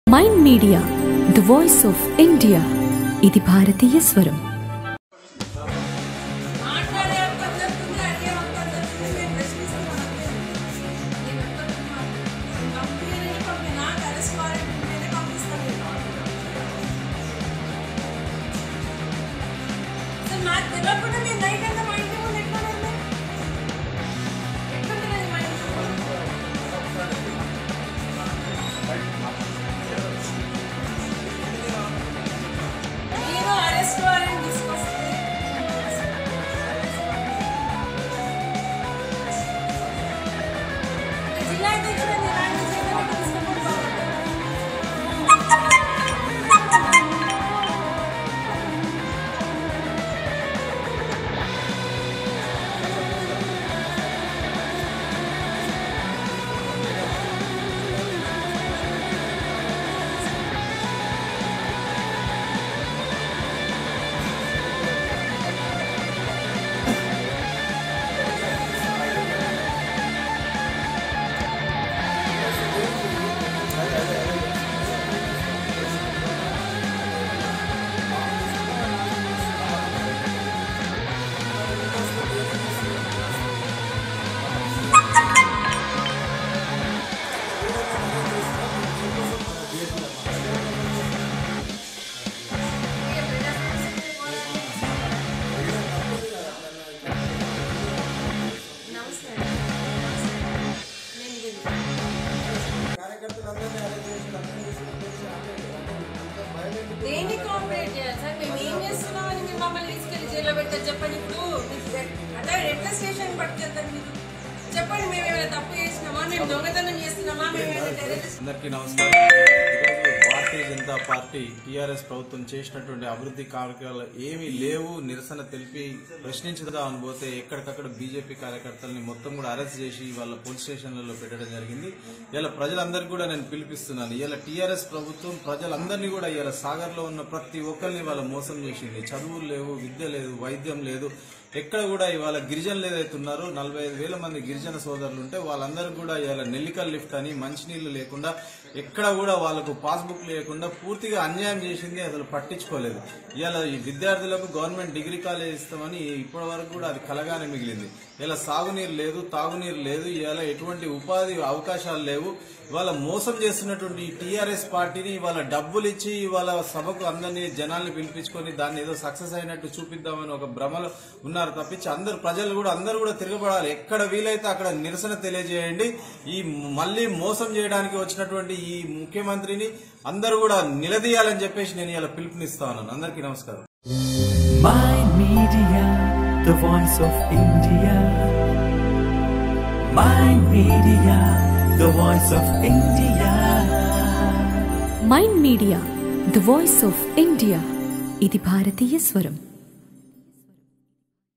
Mind media the voice of India ఇది భారతీయ స్వరం మాట్లాడే పద్ధతి ఉంది, అడిగే పద్ధతి ఉంది, నేను ప్రశ్నిస్తున్నాను అంతే. నేను ఒక్కరిని కంపెనీని పంపి నాకు అరెస్ట్ వారెంట్ ఉంటేనే పంపిస్తాను నేను. అసలు నాకు తెలియకుండా నేను నైట్ అంతా మా ఇంటి ముందు ఎట్లా ఉన్నా? ఎట్లుంటుంది మా ఇంటి ముందు? నేను అరెస్ట్ వారెంట్ తీసుకొస్తే జిల్లా అధ్యక్షుడు నిరాకరణ చేయడానికి తీసుకుని నమస్తే నేను ఇది దేన్ని కోఆపరేట్ చేయాలి సార్ మేము ఏం చేస్తున్నామని మీరు మమ్మల్ని తీసుకెళ్లి జైల్లో పెట్టారు చెప్పండి ఇప్పుడు మీకు ఎట్- అంటే ఎట్లా స్టేషన్ పట్టుకెళ్తారు మీరు చెప్పండి మేము ఏమైనా తప్పు చేసినామా మేము దొంగతనం చేస్తున్నామా మేము ఏమైనా టెర్రరిస్ట్ అందరికీ నమస్కారం ఈరోజు భారతీయ జనతా పార్టీ టీఆర్ఎస్ ప్రభుత్వం చేసినటువంటి అభివృద్ధి కార్యక్రమాలు ఏమీ లేవు నిరసన తెలిపి ప్రశ్నించుదామని పోతే ఎక్కడికక్కడ బీజేపీ కార్యకర్తల్ని మొత్తం కూడా అరెస్ట్ చేసి వాళ్ళ పోలీస్ స్టేషన్లలో పెట్టడం జరిగింది ఇలా ప్రజలందరికీ కూడా నేను పిలిపిస్తున్నాను ఇలా టీఆర్ఎస్ ప్రభుత్వం ప్రజలందరినీ కూడా ఇలా సాగర్లో ఉన్న ప్రతి ఒక్కరిని వాళ్ళ మోసం చేసింది చదువులు లేవు విద్య లేదు వైద్యం లేదు ఎక్కడ కూడా ఇవాళ గిరిజనులు ఏదైతే ఉన్నారో నలభై ఐదు వేల మంది గిరిజన సోదరులు ఉంటే వాళ్ళందరూ కూడా ఇవాళ నెల్లికల్ లిఫ్ట్ అని మంచినీళ్లు లేకుండా ఎక్కడ కూడా వాళ్ళకు పాస్బుక్ లేకుండా పూర్తిగా అన్యాయం చేసింది అసలు పట్టించుకోలేదు ఇవాళ ఈ విద్యార్థులకు గవర్నమెంట్ డిగ్రీ కాలేజ్ ఇస్తామని ఇప్పటి వరకు కూడా అది కలగానే మిగిలింది ఇలా సాగునీరు లేదు తాగునీరు లేదు ఇవాళ ఎటువంటి ఉపాధి అవకాశాలు లేవు ఇవాళ మోసం చేస్తున్నటువంటి ఈ టీఆర్ఎస్ పార్టీని ఇవాళ డబ్బులు ఇచ్చి ఇవాళ సభకు అందరినీ జనాల్ని పిలిపించుకొని దాన్ని ఏదో సక్సెస్ అయినట్టు చూపిద్దామని ఒక భ్రమలో ఉన్నారు తప్పించి అందరు ప్రజలు కూడా అందరూ కూడా తిరగబడాలి ఎక్కడ వీలైతే అక్కడ నిరసన తెలియజేయండి ఈ మళ్ళీ మోసం చేయడానికి వచ్చినటువంటి ఈ ముఖ్యమంత్రిని అందరూ కూడా నిలదీయాలని చెప్పేసి నేను ఇలా పిలుపునిస్తా ఉన్నాను అందరికీ నమస్కారం My Media, the voice of India. My Media, the voice of India. Mind media the voice of India ఇది భారతీయ స్వరం